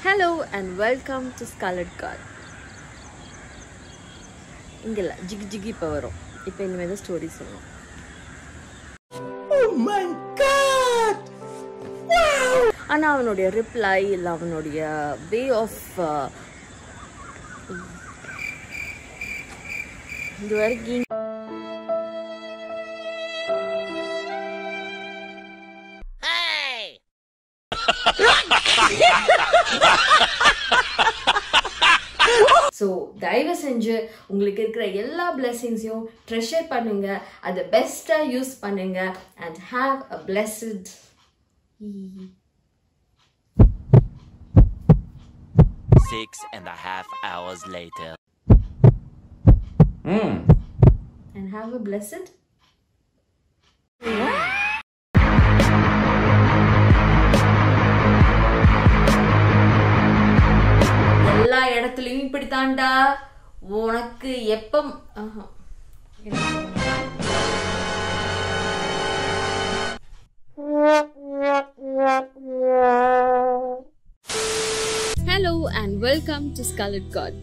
Hello and welcome to ஸ்காலட் கார் இங்கே இல்லை ஜிகி ஜிகி இப்போ வரும் இப்போ இனிமேல் தான் ஸ்டோரி சொல்லணும் Oh my god! Wow! ஆனால் அவனுடைய ரிப்ளை இல்லை அவனுடைய வே ஆஃப் இது வரைக்கும் ஸோ தயவு செஞ்சு உங்களுக்கு இருக்கிற எல்லா பிளெஸிங்ஸையும் ட்ரெஷர் பண்ணுங்க அதை பெஸ்ட்டாக யூஸ் பண்ணுங்க and have a blessed Six and a half hours later. Mm. and have a blessed எல்லா இடத்துலயும் இப்படித்தான்டா உனக்கு எப்ப ஆஹா. என்ன சொல்றது? Hello and welcome to Scarlet God.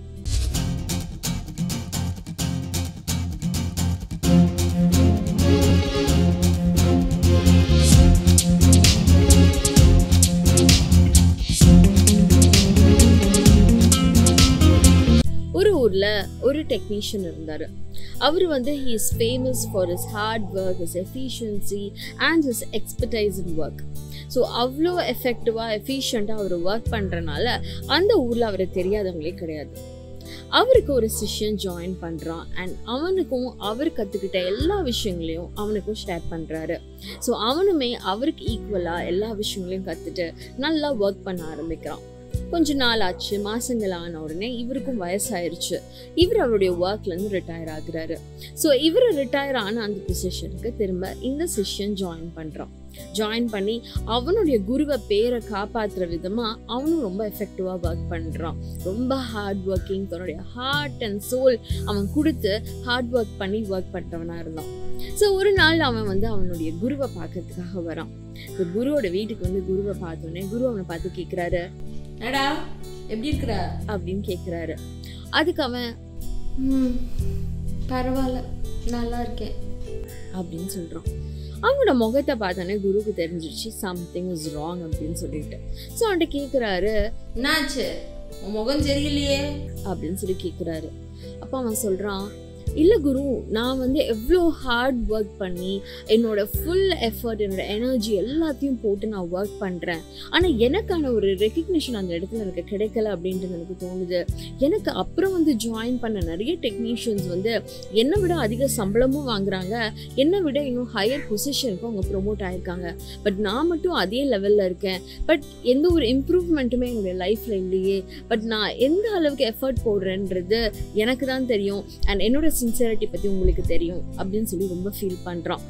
ஒரு ஊர்ல ஒரு டெக்னீஷியன் இருந்தாரு அவர் வந்து he is famous for his hard work his efficiency and his expertise in work so அவ்வளோ எஃபெக்டிவாக எஃபிஷியண்ட்டாக அவர் ஒர்க் பண்ணுறனால அந்த ஊரில் அவரை தெரியாதவங்களே கிடையாது அவருக்கு ஒரு சிஷ்யன் ஜாயின் பண்ணுறான் அண்ட் அவனுக்கும் அவர் கற்றுக்கிட்ட எல்லா விஷயங்களையும் அவனுக்கும் ஷேர் பண்ணுறாரு ஸோ அவனுமே அவருக்கு ஈக்குவலாக எல்லா விஷயங்களையும் கற்றுட்டு நல்லா ஒர்க் பண்ண ஆரம்பிக்கிறான் கொஞ்ச நாள் ஆச்சு மாசங்கள் ஆன உடனே இவருக்கும் வயசாயிருச்சு இவர் அவருடைய ஒர்க்ல இருந்து ரிட்டையர் ஆகுறாரு ஸோ இவர் ரிட்டையர் ஆன அந்த பொசிஷனுக்கு திரும்ப இந்த சிஷ்யன் ஜாயின் பண்றான் ஜாயின் பண்ணி அவனுடைய குருவை பேரை காப்பாத்துற விதமா அவனும் ரொம்ப எஃபெக்டிவா ஒர்க் பண்றான் ரொம்ப ஹார்ட் ஒர்க்கிங் தன்னுடைய ஹார்ட் அண்ட் சோல் அவன் கொடுத்து ஹார்ட் ஒர்க் பண்ணி ஒர்க் பண்றவனா இருந்தான் ஸோ ஒரு நாள் அவன் வந்து அவனுடைய குருவை பார்க்கறதுக்காக வரான் இப்போ குருவோட வீட்டுக்கு வந்து குருவை பார்த்தோன்னே குரு அவனை பார்த்து கேட்குறாரு என்னடா எப்படி இருக்கிற அப்படின்னு கேட்குறாரு அதுக்கு அவன் "ம், பரவாயில்ல நல்லா இருக்கேன் அப்படின்னு சொல்கிறான் அவனோட முகத்தை பார்த்தோன்னே குருக்கு தெரிஞ்சிருச்சு சம்திங் இஸ் ராங் அப்படின்னு சொல்லிட்டு ஸோ அவன்கிட்ட கேட்குறாரு என்னாச்சு உன் முகம் சரியில்லையே அப்படின்னு சொல்லி கேட்குறாரு அப்போ அவன் சொல்கிறான் இல்லை குரு நான் வந்து எவ்வளோ ஹார்ட் ஒர்க் பண்ணி என்னோட ஃபுல் எஃபர்ட் என்னோட எனர்ஜி எல்லாத்தையும் போட்டு நான் ஒர்க் பண்ணுறேன் ஆனால் எனக்கான ஒரு ரெக்கக்னிஷன் அந்த இடத்துல எனக்கு கிடைக்கல அப்படின்ட்டு எனக்கு தோணுது எனக்கு அப்புறம் வந்து ஜாயின் பண்ண நிறைய டெக்னீஷியன்ஸ் வந்து என்னை விட அதிக சம்பளமும் வாங்குறாங்க என்னை விட இன்னும் ஹையர் பொசிஷனுக்கும் அவங்க ப்ரொமோட் ஆயிருக்காங்க பட் நான் மட்டும் அதே லெவலில் இருக்கேன் பட் எந்த ஒரு இம்ப்ரூவ்மெண்ட்டுமே என்னுடைய லைஃப்பில் இல்லையே பட் நான் எந்த அளவுக்கு எஃபர்ட் போடுறேன்றது எனக்கு தான் தெரியும் அண்ட் என்னோட சின்சியரிட்டி பற்றி உங்களுக்கு தெரியும் அப்படின்னு சொல்லி ரொம்ப ஃபீல் பண்ணுறான்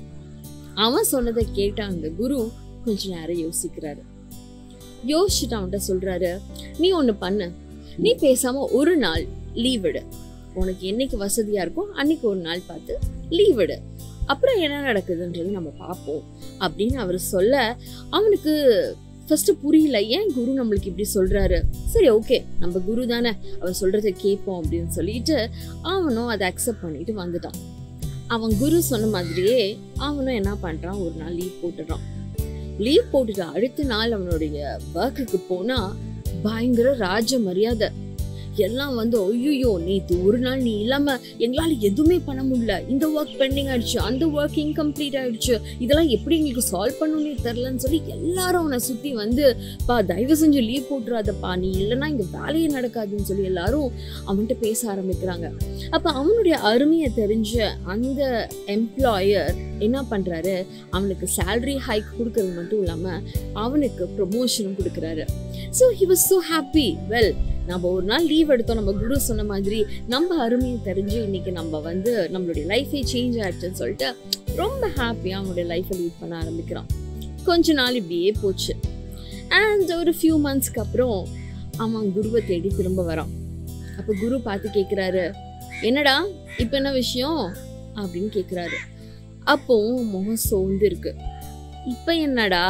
அவன் சொன்னதை கேட்ட அந்த குரு கொஞ்ச நேரம் யோசிக்கிறாரு யோசிச்சுட்டு அவன்கிட்ட சொல்றாரு நீ ஒன்று பண்ணு நீ பேசாம ஒரு நாள் லீவ் விடு உனக்கு என்னைக்கு வசதியா இருக்கோ அன்னைக்கு ஒரு நாள் பார்த்து லீவ் விடு அப்புறம் என்ன நடக்குதுன்றது நம்ம பார்ப்போம் அப்படின்னு அவர் சொல்ல அவனுக்கு ஃபர்ஸ்ட் புரியல ஏன் குரு நம்மளுக்கு இப்படி சொல்றாரு சரி ஓகே நம்ம குரு தானே அவர் சொல்றதை கேட்போம் அப்படின்னு சொல்லிட்டு அவனும் அதை அக்செப்ட் பண்ணிட்டு வந்துட்டான் அவன் குரு சொன்ன மாதிரியே அவனும் என்ன பண்றான் ஒரு நாள் லீவ் போட்டுடுறான் லீவ் போட்டுட்டு அடுத்த நாள் அவனுடைய ஒர்க்குக்கு போனா பயங்கர ராஜ மரியாதை எல்லாம் வந்து ஐயோ நேத்து ஒரு நாள் நீ இல்லாம எங்களால எதுவுமே பண்ண முடியல இந்த ஒர்க் பெண்டிங் ஆயிடுச்சு அந்த ஒர்க் இன்கம்ப்ளீட் ஆயிடுச்சு இதெல்லாம் எப்படி எங்களுக்கு சால்வ் பண்ணணும்னே தெரிலன்னு சொல்லி எல்லாரும் அவனை சுத்தி வந்து பா தயவு செஞ்சு லீவ் போட்டுறாதப்பா நீ இல்லைன்னா இங்க வேலையே நடக்காதுன்னு சொல்லி எல்லாரும் அவன்கிட்ட பேச ஆரம்பிக்கிறாங்க அப்ப அவனுடைய அருமையை தெரிஞ்ச அந்த எம்ப்ளாயர் என்ன பண்றாரு அவனுக்கு salary ஹைக் கொடுக்கறது மட்டும் இல்லாம அவனுக்கு ப்ரொமோஷனும் கொடுக்குறாரு so he was so happy well நம்ம ஒரு நாள் லீவ் எடுத்தோம் நம்ம குரு சொன்ன மாதிரி நம்ம அருமையை தெரிஞ்சு இன்னைக்கு நம்ம வந்து நம்மளுடைய லைஃபே சேஞ்ச் ஆயிடுச்சுன்னு சொல்லிட்டு ரொம்ப ஹாப்பியாக அவனுடைய லைஃப்பை லீட் பண்ண ஆரம்பிக்கிறான் கொஞ்ச நாள் இப்படியே போச்சு அண்ட் ஒரு ஃபியூ மந்த்ஸ்க்கு அப்புறம் அவன் குருவை தேடி திரும்ப வரான் அப்போ குரு பார்த்து கேட்குறாரு என்னடா இப்போ என்ன விஷயம் அப்படின்னு கேட்குறாரு அப்போ முகம் சோர்ந்து இருக்கு இப்போ என்னடா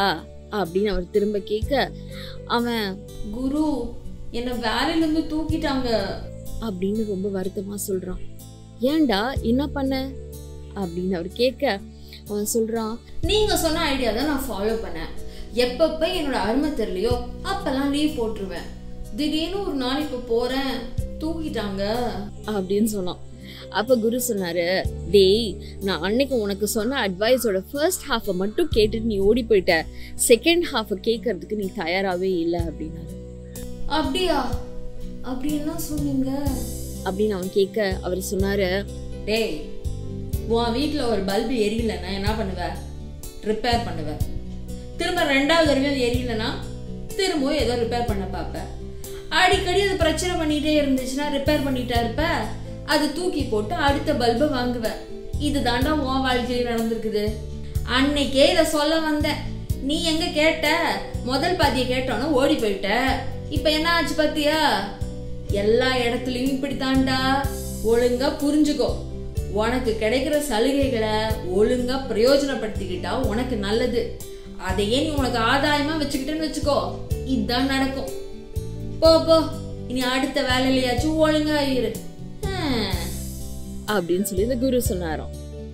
அப்படின்னு அவர் திரும்ப கேட்க அவன் குரு என்னை வேலையிலேருந்து தூக்கிட்டாங்க அப்படின்னு ரொம்ப வருத்தமா சொல்றான் ஏன்டா என்ன பண்ண அப்படின்னு அவர் கேட்க அவன் சொல்றான் நீங்க சொன்ன ஐடியா தான் நான் ஃபாலோ பண்ணேன் எப்பப்ப என்னோட அருமை தெரியலையோ அப்பெல்லாம் லீவ் போட்டுருவேன் திடீர்னு ஒரு நாள் இப்ப போறேன் தூக்கிட்டாங்க அப்படின்னு சொன்னான் அப்ப குரு சொன்னாரு டேய் நான் அன்னைக்கு உனக்கு சொன்ன அட்வைஸோட ஃபர்ஸ்ட் ஹாஃபை மட்டும் கேட்டுட்டு நீ ஓடி போயிட்ட செகண்ட் ஹாஃபை கேட்கறதுக்கு நீ தயாராகவே இல்லை அப்படின்னாரு அப்படியா அப்படி என்ன சொன்னீங்க அப்படின்னு அவன் கேட்க அவர் சொன்னாரு டேய் உன் வீட்டில் ஒரு பல்பு எரியலைன்னா என்ன பண்ணுவ ரிப்பேர் பண்ணுவ திரும்ப ரெண்டாவது தடவையும் எரியலைன்னா திரும்பவும் ஏதோ ரிப்பேர் பண்ண பார்ப்ப அடிக்கடி அது பிரச்சனை பண்ணிட்டே இருந்துச்சுன்னா ரிப்பேர் பண்ணிட்டா இருப்ப அது தூக்கி போட்டு அடுத்த பல்பை வாங்குவ இது தாண்டா உன் வாழ்க்கையில் நடந்திருக்குது அன்னைக்கே இதை சொல்ல வந்தேன் நீ எங்க கேட்ட முதல் பாதியை கேட்டோன்னா ஓடி போயிட்ட இப்ப என்ன ஆச்சு பாத்தியா எல்லா இடத்துலயும் இப்படி தாண்டா ஒழுங்கா புரிஞ்சுக்கோ உனக்கு கிடைக்கிற சலுகைகளை ஒழுங்கா பிரயோஜனப்படுத்திக்கிட்டா உனக்கு நல்லது அதையே நீ உனக்கு ஆதாயமா வச்சுக்கிட்டேன்னு வச்சுக்கோ இதுதான் நடக்கும் போ போ இனி அடுத்த வேலையிலயாச்சும் ஒழுங்கா இரு ஹம். அப்படின்னு சொல்லி இந்த குரு சொன்னாராம்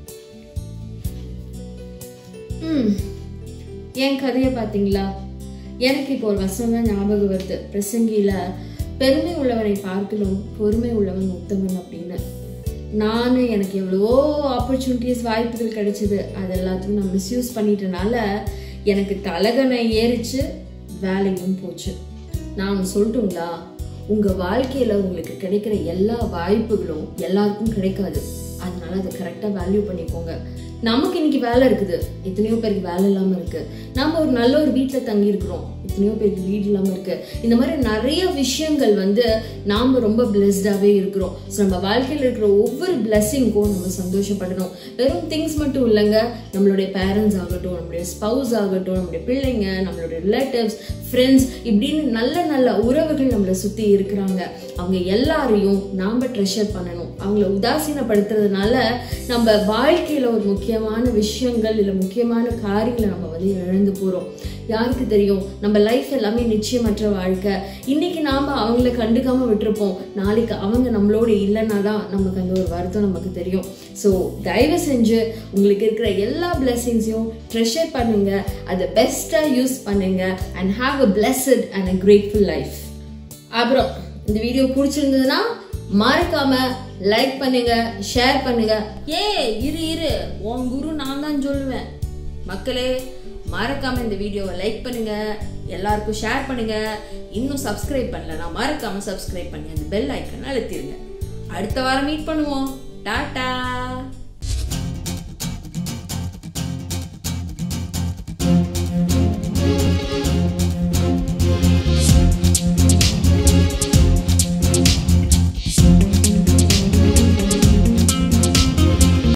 ம் என் கதையை பார்த்தீங்களா எனக்கு இப்போ ஒரு வசனம் தான் ஞாபகம் வருது பிரசங்கியில பெருமை உள்ளவனை பார்க்கலும் பொறுமை உள்ளவன் உத்தமன் அப்படின்னு நான் எனக்கு எவ்வளவோ ஆப்பர்ச்சுனிட்டிஸ் வாய்ப்புகள் கிடைச்சது அது எல்லாத்தையும் நான் மிஸ்யூஸ் பண்ணிட்டனால எனக்கு தலகனை ஏறிச்சு வேலையும் போச்சு நான் ஒன்று சொல்லட்டுங்களா உங்க வாழ்க்கையில உங்களுக்கு கிடைக்கிற எல்லா வாய்ப்புகளும் எல்லாருக்கும் கிடைக்காது அதனால அதை கரெக்டா வேல்யூ பண்ணிக்கோங்க நமக்கு இன்னைக்கு வேலை இருக்குது எத்தனையோ பேருக்கு வேலை இல்லாம இருக்கு நாம ஒரு நல்ல ஒரு வீட்டுல தங்கி இருக்கிறோம் எத்தனையோ பேருக்கு வீடு இல்லாம இருக்கு இந்த மாதிரி நிறைய விஷயங்கள் வந்து நாம ரொம்ப பிளெஸ்டாவே இருக்கிறோம் ஸோ நம்ம வாழ்க்கையில இருக்கிற ஒவ்வொரு பிளெஸ்ஸிங்க்கும் நம்ம சந்தோஷப்படணும் வெறும் திங்ஸ் மட்டும் இல்லைங்க நம்மளுடைய பேரண்ட்ஸ் ஆகட்டும் நம்மளுடைய ஸ்பவுஸ் ஆகட்டும் நம்மளுடைய பிள்ளைங்க நம்மளுடைய ரிலேட்டிவ்ஸ் ஃப்ரெண்ட்ஸ் இப்படின்னு நல்ல நல்ல உறவுகள் நம்மளை சுத்தி இருக்கிறாங்க அவங்க எல்லாரையும் நாம ட்ரெஷர் பண்ணணும் அவங்கள உதாசீனப்படுத்துறதுனால நம்ம வாழ்க்கையில ஒரு முக்கியமான விஷயங்கள் இல்லை முக்கியமான காரியங்களை நம்ம வந்து இழந்து போறோம் யாருக்கு தெரியும் நம்ம லைஃப் எல்லாமே நிச்சயமற்ற வாழ்க்கை இன்னைக்கு நாம அவங்கள கண்டுக்காம விட்டுருப்போம் நாளைக்கு அவங்க நம்மளோட இல்லைன்னா தான் நமக்கு அந்த ஒரு வருத்தம் நமக்கு தெரியும் ஸோ தயவு செஞ்சு உங்களுக்கு இருக்கிற எல்லா பிளெஸிங்ஸையும் ட்ரெஷர் பண்ணுங்க அதை பெஸ்ட்டாக யூஸ் பண்ணுங்க and have a blessed and a grateful life அப்புறம் இந்த வீடியோ பிடிச்சிருந்ததுன்னா மறக்காம லைக் பண்ணுங்க ஷேர் பண்ணுங்க ஏ இரு இரு உன் குரு நான் தான் சொல்லுவேன் மக்களே மறக்காம இந்த வீடியோவை லைக் பண்ணுங்க எல்லாருக்கும் ஷேர் பண்ணுங்க இன்னும் சப்ஸ்கிரைப் பண்ணலனா மறக்காம சப்ஸ்கிரைப் பண்ணி அந்த பெல் ஐக்கனை அழுத்திடுங்க அடுத்த வாரம் மீட் பண்ணுவோம் டாடா